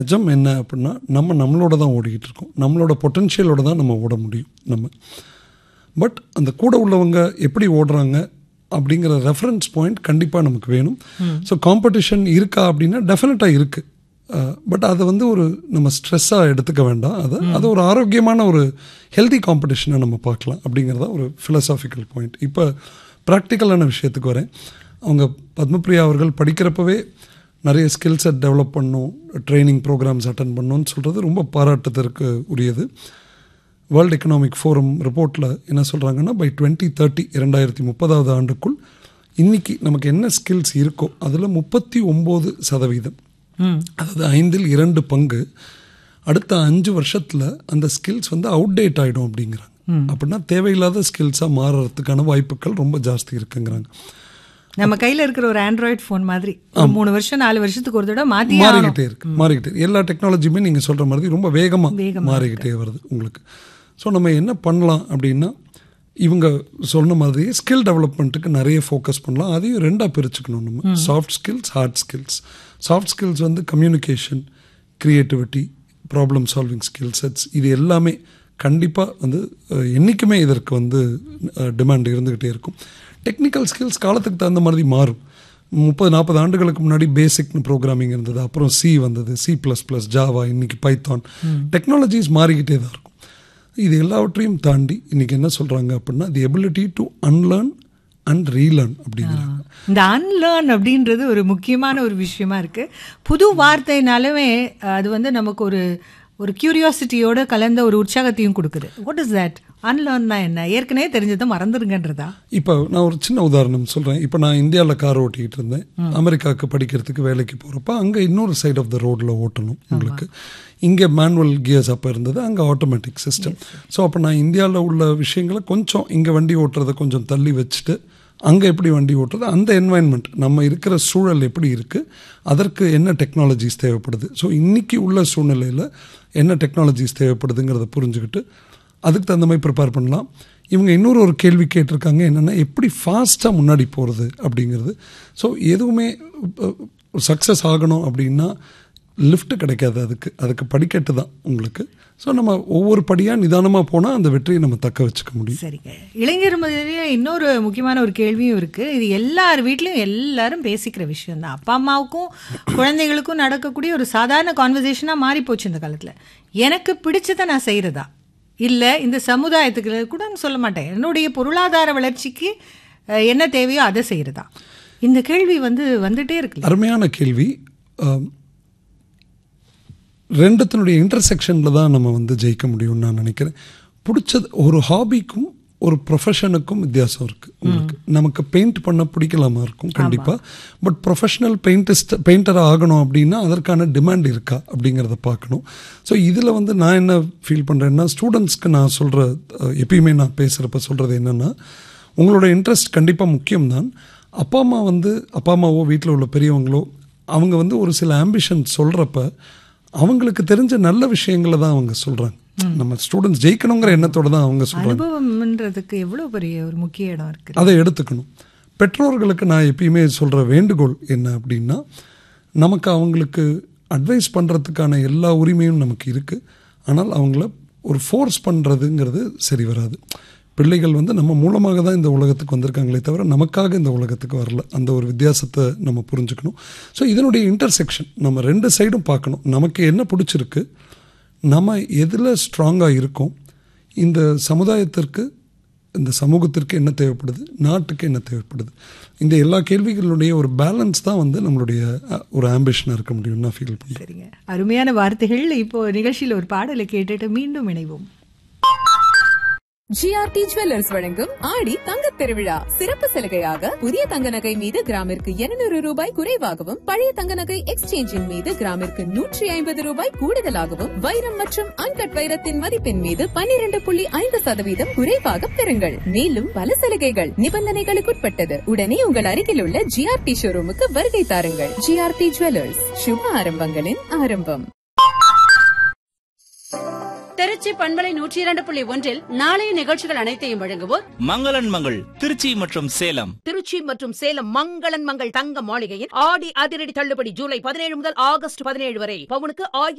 நிஜம் என்ன அப்படின்னா நம்ம நம்மளோட தான் ஓடிக்கிட்டு இருக்கோம் நம்மளோட பொட்டென்ஷியலோட தான் நம்ம ஓட முடியும் நம்ம பட் அந்த கூட உள்ளவங்க எப்படி ஓடுறாங்க அப்படிங்கிற ரெஃபரன்ஸ் பாயிண்ட் கண்டிப்பாக நமக்கு வேணும் ஸோ காம்படிஷன் இருக்கா அப்படின்னா டெஃபினட்டாக இருக்குது பட் அதை வந்து ஒரு நம்ம ஸ்ட்ரெஸ்ஸாக எடுத்துக்க வேண்டாம் அதை அது ஒரு ஆரோக்கியமான ஒரு ஹெல்தி காம்படிஷனை நம்ம பார்க்கலாம் அப்படிங்கிறதா ஒரு ஃபிலசாபிக்கல் பாயிண்ட் இப்போ ப்ராக்டிக்கலான விஷயத்துக்கு வரேன் அவங்க பத்மபிரியா அவர்கள் படிக்கிறப்பவே நிறைய ஸ்கில் செட் டெவலப் பண்ணும் ட்ரைனிங் ப்ரோக்ராம்ஸ் அட்டன் பண்ணணும்னு சொல்கிறது ரொம்ப பாராட்டத்திற்கு உரியது வேர்ல்டு எக்கனாமிக் ஃபோரம் ரிப்போர்ட்டில் என்ன சொல்கிறாங்கன்னா பை டுவெண்ட்டி தேர்ட்டி இரண்டாயிரத்தி முப்பதாவது ஆண்டுக்குள் இன்னைக்கு நமக்கு என்ன ஸ்கில்ஸ் இருக்கோ அதில் முப்பத்தி ஒம்பது சதவீதம் அதாவது ஐந்தில் இரண்டு பங்கு அடுத்த அஞ்சு வருஷத்தில் அந்த ஸ்கில்ஸ் வந்து அவுடேட் ஆகிடும் அப்படிங்கிறாங்க அப்படின்னா தேவையில்லாத ஸ்கில்ஸாக மாறுறதுக்கான வாய்ப்புகள் ரொம்ப ஜாஸ்தி இருக்குங்கிறாங்க நம்ம கையில இருக்கிற ஒரு ஆண்ட்ராய்டு ஃபோன் மாதிரி ஒரு மூணு வருஷம் நாலு வருஷத்துக்கு ஒரு தடவை மாத்தி மாறிக்கிட்டே இருக்கு மாறிக்கிட்டே இருக்கு. எல்லா டெக்னாலஜியுமே நீங்கள் சொல்கிற மாதிரி ரொம்ப வேகமாக மாறிக்கிட்டே வருது உங்களுக்கு ஸோ நம்ம என்ன பண்ணலாம் அப்படின்னா இவங்க சொன்ன மாதிரி ஸ்கில் டெவலப்மெண்ட்டுக்கு நிறைய ஃபோக்கஸ் பண்ணலாம் அதையும் ரெண்டாக பிரிச்சுக்கணும் நம்ம soft skills hard skills soft skills வந்து communication creativity problem solving skill sets இது எல்லாமே கண்டிப்பாக வந்து அஹ், என்றைக்குமே இதற்கு வந்து டிமாண்ட் இருந்துக்கிட்டே இருக்கும் டெக்னிக்கல் ஸ்கில்ஸ் காலத்துக்கு தகுந்த மாதிரி மாறும் முப்பது நாற்பது ஆண்டுகளுக்கு முன்னாடி பேசிக்னு ப்ரோக்ராமிங் இருந்தது அப்புறம் சி வந்தது சி ப்ளஸ் ப்ளஸ் ஜாவா இன்னைக்கு பைத்தான் டெக்னாலஜிஸ் மாறிக்கிட்டே தான் இருக்கும் இது எல்லாவற்றையும் தாண்டி இன்னைக்கு என்ன சொல்கிறாங்க அப்படின்னா the ability to unlearn and relearn அப்படிங்கிறாங்க இந்த அன்லேர்ன் அப்படின்றது ஒரு முக்கியமான ஒரு விஷயமா இருக்கு புது வார்த்தைனாலுமே அது வந்து நமக்கு ஒரு ஒரு கியூரியாசிட்டியோட கலந்த ஒரு உற்சாகத்தையும் கொடுக்குது வாட் இஸ் தட் அன்லேர்ன்னா என்ன ஏற்கனவே தெரிஞ்சதை மறந்துருங்கன்றதா இப்போ நான் ஒரு சின்ன உதாரணம் சொல்கிறேன் இப்போ நான் இந்தியாவில் கார் ஓட்டிக்கிட்டு இருந்தேன் அமெரிக்காவுக்கு படிக்கிறதுக்கு வேலைக்கு போகிறப்ப அங்கே இன்னொரு சைடு ஆஃப் த ரோடில் ஓட்டணும் உங்களுக்கு இங்கே மேனுவல் கியர்ஸ் அப்போ இருந்தது அங்கே ஆட்டோமேட்டிக் சிஸ்டம் ஸோ அப்போ நான் இந்தியாவில் உள்ள விஷயங்களை கொஞ்சம் இங்கே வண்டி ஓட்டுறதை கொஞ்சம் தள்ளி வச்சுட்டு அங்கே எப்படி வண்டி ஓட்டுறது அந்த என்வாயன்மெண்ட் நம்ம இருக்கிற சூழல் எப்படி இருக்குது அதற்கு என்ன டெக்னாலஜிஸ் தேவைப்படுது ஸோ இன்றைக்கி உள்ள சூழ்நிலையில் என்ன டெக்னாலஜிஸ் தேவைப்படுதுங்கிறத புரிஞ்சுக்கிட்டு அதுக்கு தகுந்த மாதிரி ப்ரிப்பேர் பண்ணலாம் இவங்க இன்னொரு ஒரு கேள்வி கேட்டிருக்காங்க என்னென்னா எப்படி ஃபாஸ்ட்டாக முன்னாடி போகிறது அப்படிங்கிறது ஸோ எதுவுமே சக்ஸஸ் ஆகணும் அப்படின்னா லிஃப்ட் கிடைக்காது அதுக்கு அதுக்கு படிக்கட்டு தான் உங்களுக்கு ஸோ நம்ம ஒவ்வொரு படியாக நிதானமாக போனால் அந்த வெற்றியை நம்ம தக்க வச்சுக்க முடியும் சரிங்க இளைஞர் மத்தியிலே இன்னொரு முக்கியமான ஒரு கேள்வியும் இருக்கு இது எல்லார் வீட்லயும் எல்லாரும் பேசிக்கிற விஷயம் தான் அப்பா அம்மாவுக்கும் குழந்தைகளுக்கும் நடக்கக்கூடிய ஒரு சாதாரண கான்வர்சேஷனா மாறி போச்சு இந்த காலத்துல எனக்கு பிடிச்சதை நான் செய்யறதா இல்ல இந்த சமுதாயத்துக்கு கூட நான் சொல்ல மாட்டேன் என்னுடைய பொருளாதார வளர்ச்சிக்கு அஹ், என்ன தேவையோ அதை செய்யறதா இந்த கேள்வி வந்து வந்துட்டே இருக்குல்ல அருமையான கேள்வி ஆம், ரெண்டுத்தினுடைய இன்டர்செக்ஷனில் தான் நம்ம வந்து ஜெயிக்க முடியும்னு நான் நினைக்கிறேன் பிடிச்சது ஒரு ஹாபிக்கும் ஒரு ப்ரொஃபஷனுக்கும் வித்தியாசம் இருக்குது உங்களுக்கு நமக்கு பெயிண்ட் பண்ண பிடிக்கலாமா இருக்கும் கண்டிப்பாக பட் ப்ரொஃபஷனல் பெயிண்டிஸ்ட் பெயிண்டராக ஆகணும் அப்படின்னா அதற்கான டிமாண்ட் இருக்கா அப்படிங்கிறத பார்க்கணும் ஸோ இதில் வந்து நான் என்ன ஃபீல் பண்ணுறேன்னா ஸ்டூடெண்ட்ஸ்க்கு நான் சொல்கிற எப்பயுமே நான் பேசுகிறப்ப சொல்கிறது என்னென்னா உங்களோட இன்ட்ரெஸ்ட் கண்டிப்பாக முக்கியம்தான் அப்பா அம்மா வந்து அப்பா அம்மாவோ வீட்டில் உள்ள பெரியவங்களோ அவங்க வந்து ஒரு சில ஆம்பிஷன் சொல்கிறப்ப அவங்களுக்கு தெரிஞ்ச நல்ல விஷயங்களை தான் அவங்க சொல்கிறாங்க நம்ம ஸ்டூடெண்ட்ஸ் ஜெயிக்கணுங்கிற எண்ணத்தோட தான் அவங்க சொல்கிறாங்க அனுபவம்ன்றதுக்கு எவ்வளவு பெரிய ஒரு முக்கிய இடம் இருக்கு அதை எடுத்துக்கணும் பெற்றோர்களுக்கு நான் எப்பயுமே சொல்கிற வேண்டுகோள் என்ன அப்படின்னா நமக்கு அவங்களுக்கு அட்வைஸ் பண்ணுறதுக்கான எல்லா உரிமையும் நமக்கு இருக்குது ஆனால் அவங்கள ஒரு ஃபோர்ஸ் பண்ணுறதுங்கிறது சரி வராது பிள்ளைகள் வந்து நம்ம மூலமாக தான் இந்த உலகத்துக்கு வந்திருக்காங்களே தவிர நமக்காக இந்த உலகத்துக்கு வரல அந்த ஒரு வித்தியாசத்தை நம்ம புரிஞ்சுக்கணும் ஸோ இதனுடைய இன்டர்செக்ஷன் நம்ம ரெண்டு சைடும் பார்க்கணும் நமக்கு என்ன பிடிச்சிருக்கு நம்ம எதில் ஸ்ட்ராங்காக இருக்கோம் இந்த சமுதாயத்திற்கு இந்த சமூகத்திற்கு என்ன தேவைப்படுது நாட்டுக்கு என்ன தேவைப்படுது இந்த எல்லா கேள்விகளுடைய ஒரு பேலன்ஸ் தான் வந்து நம்மளுடைய அஹ், ஒரு ஆம்பிஷனாக இருக்க முடியும்னு நான் ஃபீல் பண்ணுறேன் சரிங்க அருமையான வார்த்தைகள் இப்போ நிகழ்ச்சியில் ஒரு பாடலை கேட்டுட்டு மீண்டும் இணைவோம் ஜிஆர்டி ஜுவல்லர்ஸ் வழங்கும் ஆடி தங்கத் திருவிழா சிறப்பு சலுகையாக புதிய தங்க நகை மீது கிராமிற்கு 200 ரூபாய் குறைவாகவும் பழைய தங்க நகை எக்ஸ்சேஞ்சின் மீது கிராமிற்கு நூற்றி ஐம்பது ரூபாய் கூடுதலாகவும் வைரம் மற்றும் அன்கட் வைரத்தின் மதிப்பின் மீது 12.5% புள்ளி ஐந்து சதவீதம் குறைவாக பெறுங்கள் மேலும் பல சலுகைகள் நிபந்தனைகளுக்குட்பட்டது உடனே உங்கள் அருகில் உள்ள ஜிஆர்டி ஷோரூமுக்கு வருகை தாருங்கள் ஜிஆர்டி ஜுவல்லர்ஸ் சுப ஆரம்பங்களின் ஆரம்பம் திருச்சி பண்பலை நூற்றி இரண்டு புள்ளி ஒன்றில் நாளைய நிகழ்ச்சிகள் அனைத்தையும் வழங்குவோர் மங்களன் மங்கள் திருச்சி மற்றும் சேலம் திருச்சி மற்றும் சேலம் மங்களன் மங்கள் தங்க மாளிகையின் ஆடி அதிரடி தள்ளுபடி ஜூலை பதினேழு முதல் ஆகஸ்ட் பதினேழு வரை பவுனுக்கு ஆயிரம்